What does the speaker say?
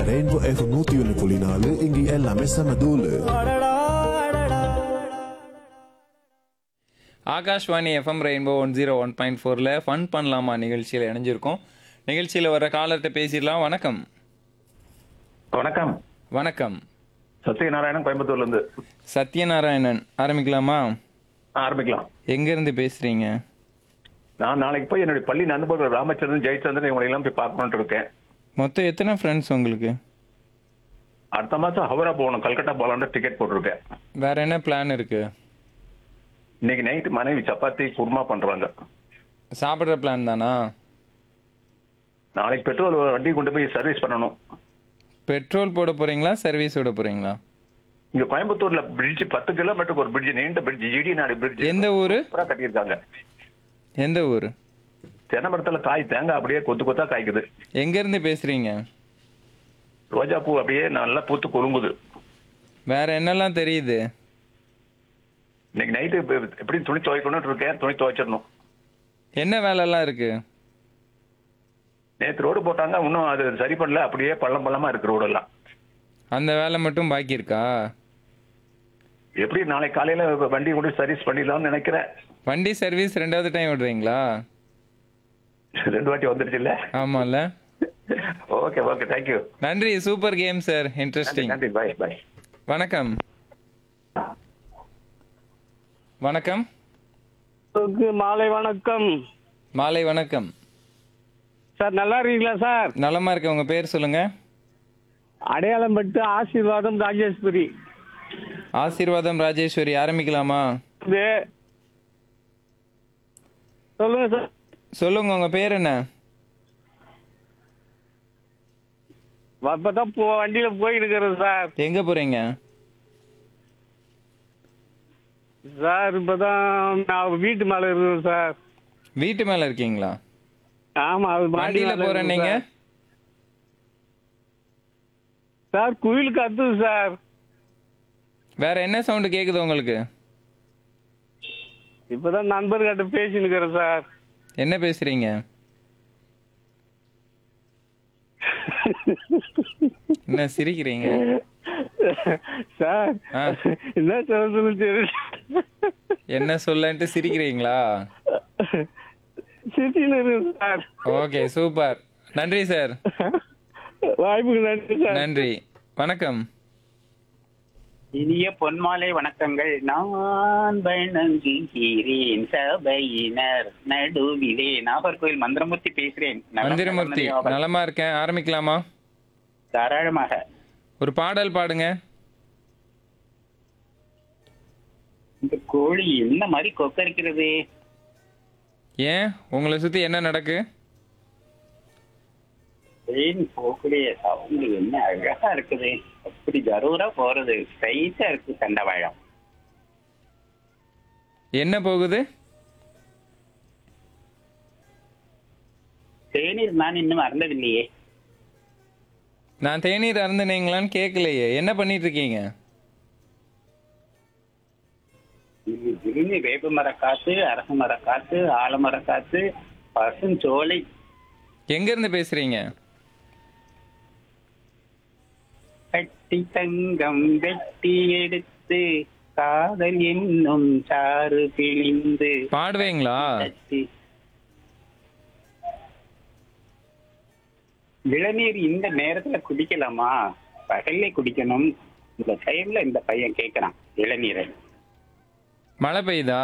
Rainbow FM நூத்தி ஒன்று புள்ளி நாலு இங்க எல்லாமே செம தூளு Akashvani FM Rainbow one zero one point ஃபோரில் ஃபன் பண்ணலாமா நிகழ்ச்சியில் இணைஞ்சிருக்கோம் நிகழ்ச்சியில் வர காலர்கிட்ட பேசிடலாம் வணக்கம் வணக்கம் வணக்கம் சத்யநாராயணன் கோயம்புத்தூர்ல இருந்து சத்யநாராயணன் ஆரம்பிக்கலாமா ஆரம்பிக்கலாம் எங்கேருந்து பேசுகிறீங்க நான் நாளைக்கு போய் என்னுடைய பள்ளி நண்பர்கள் ராமச்சந்திரன் ஜெயச்சந்திரன் இவங்களை எல்லாம் போய் பார்க்கணும்னு இருக்கேன் மொத்தம் எத்தனை ஃப்ரெண்ட்ஸ் உங்களுக்கு அடுத்த மாசம் ஹவரா போகணும் கல்கட்டா போகலான்னு டிக்கெட் போட்டிருக்கேன் வேற என்ன பிளான் இருக்கு இன்னைக்கு நைட்டு மனைவி சப்பாத்தி குருமா பண்றாங்க சாப்பிட்ற பிளான் தானா நாளைக்கு பெட்ரோல் வண்டி கொண்டு போய் சர்வீஸ் பண்ணணும் பெட்ரோல் போட போறீங்களா சர்வீஸ் விட போறீங்களா இங்க கோயம்புத்தூர்ல பிரிட்ஜ் பத்து கிலோமீட்டருக்கு ஒரு பிரிட்ஜ் நீண்ட பிரிட்ஜ் ஜிடி நாடு பிரிட்ஜ் எந்த ஊரு சூப்பரா கட்டியிருக்காங்க எந்த ஊர் தென்னமரத்துல காய் தேங்காய் அப்படியே கொத்து கொத்தா காய்க்குது எங்கேருந்து பேசுறீங்க ரோஜா பூ அப்படியே நல்லா பூத்து குலுங்குது வேற என்னெல்லாம் தெரியுது இன்னைக்கு நைட்டு எப்படி துணி துவைக்கணும்னு இருக்கேன் துணி துவைச்சிடணும் என்ன வேலைலாம் இருக்கு நேத்து ரோடு போட்டாங்க இன்னும் அது சரி பண்ணல அப்படியே பள்ளம் பள்ளமா இருக்கு ரோடெல்லாம் அந்த வேலை மட்டும் பாக்கி இருக்கா எப்படி நாளை காலையில வண்டி கொண்டு சர்வீஸ் பண்ணிடலாம்னு நினைக்கிறேன் வண்டி சர்வீஸ் ரெண்டாவது டைம் விடுறீங்களா ரெண்டு வாட்டி வந்துருச்சு இல்ல ஆமால ஓகே ஓகே தேங்க்யூ நன்றி சூப்பர் கேம் சார் இன்ட்ரெஸ்டிங் நன்றி பாய் பாய் வணக்கம் வணக்கம் உங்களுக்கு மாலை வணக்கம் மாலை வணக்கம் சார் நல்லா இருக்கீங்களா சார் நலமா இருக்க உங்க பேர் சொல்லுங்க அடையாளம் பட்டு ஆசீர்வாதம் ராஜேஸ்வரி ஆசீர்வாதம் ராஜேஸ்வரி ஆரம்பிக்கலாமா இது சொல்லுங்க சார் சொல்லுங்க உங்க பேர் என்ன அப்பதான் போ வண்டியில போயிட்டு இருக்கிறேன் சார் எங்க போறீங்க சார் இப்பதான் நான் வீட்டு மேல இருக்கிறேன் சார் வீட்டு மேல இருக்கீங்களா ஆமா அது மாடி வண்டியில மேல போறேன் இருக்கேன் நீங்க சார். சார் குயில் கத்துது சார் வேற என்ன சவுண்ட் கேக்குது உங்களுக்கு இப்பதான் நண்பர்கிட்ட பேசின்னு இருக்கிறேன் சார் என்ன பேசுறீங்க என்ன சிரிக்கிறீங்க சார் ஆ. என்ன சொல்றது தெரியல என்ன சொல்லன்ட்டு சிரிக்கிறீங்களா சிட்டின்னு இருக்கு சார் ஓகே சூப்பர் நன்றி சார் வாய்ப்புக்கு நன்றி சார் நன்றி வணக்கம் இனிய பொன்மாலை வணக்கங்கள் நான் வணங்குகிறேன் சபையினர் நடுவிலே நாகர்கோயில் மந்திரமூர்த்தி பேசுறேன் நலம் மந்திரமூர்த்தி நலம் நலமா இருக்கேன் ஆரம்பிக்கலாமா தாராளமாக ஒரு பாடல் பாடுங்க இந்த கோழி என்ன மாதிரி கொக்கரிக்கிறது ஏன் உங்களை சுத்தி என்ன நடக்கு ஏன் போகக்கூடிய சவுண்ட் என்ன அழகா இருக்குது அப்படி ஜரூரா போறது ஸ்ட்ரைட்டா இருக்கு தண்டவாழம் என்ன போகுது தேநீர் நான் இன்னும் அறந்ததில்லையே நான் தேநீர் அருந்துனீங்களான்னு கேட்கலையே என்ன பண்ணிட்டு இருக்கீங்க இது திடீர்னு வேப்ப மரக்காத்து அரச மரக்காத்து ஆலமரக்காத்து பசுஞ்சோலை எங்க இருந்து பேசுறீங்க கட்டி தங்கம் வெட்டி எடுத்து காதல் என்னும் சாறு பிழிந்து பாடுவீங்களா கட்டி இளநீர் இந்த நேரத்துல குடிக்கலாமா பகல்ல குடிக்கணும் இந்த டைம்ல இந்த பையன் கேக்குறான் இளநீரை மழை பெய்யுதா